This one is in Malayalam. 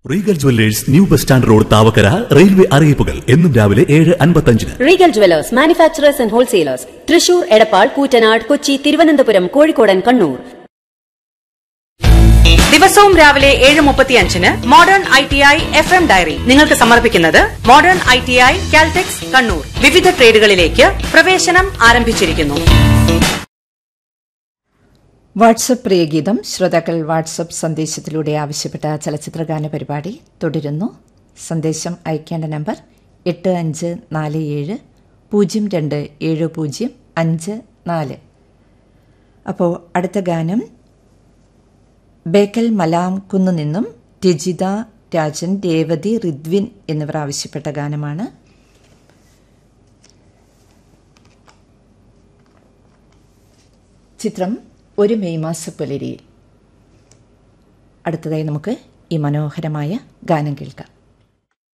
Regal jewellers new bus stand road Thavakkara railway അറിയിപ്പുകൾ എന്നും രാവിലെ ഏഴ് അൻപത്തഞ്ചിന് regal jewellers manufacturers and wholesalers Thrissur Edappal Koottanad Kochi Thiruvananthapuram കോഴിക്കോടൻ കണ്ണൂർ ദിവസവും രാവിലെ ഏഴ് മുപ്പത്തിയഞ്ചിന് modern I T I F M diary നിങ്ങൾക്ക് സമർപ്പിക്കുന്നത് modern I T I Caltex Kannur വിവിധ ട്രേഡുകളിലേക്ക് പ്രവേശനം ആരംഭിച്ചിരിക്കുന്നു വാട്സപ്പ് പ്രിയഗീതം ശ്രോതാക്കൾ വാട്സപ്പ് സന്ദേശത്തിലൂടെ ആവശ്യപ്പെട്ട ചലച്ചിത്രഗാന പരിപാടി തുടരുന്നു സന്ദേശം അയക്കേണ്ട നമ്പർ എട്ട് അഞ്ച് നാല് ഏഴ് പൂജ്യം രണ്ട് ഏഴ് പൂജ്യം അഞ്ച് നാല് അപ്പോൾ അടുത്ത ഗാനം ബേക്കൽ മലാം കുന്നു നിന്നും രജിത രാജൻ രേവതി റിദ്വിൻ എന്നിവർ ആവശ്യപ്പെട്ട ഗാനമാണ് ചിത്രം ഒരു മെയ് മാസ പുലരിയിൽ അടുത്തതായി നമുക്ക് ഈ മനോഹരമായ ഗാനം കേൾക്കാം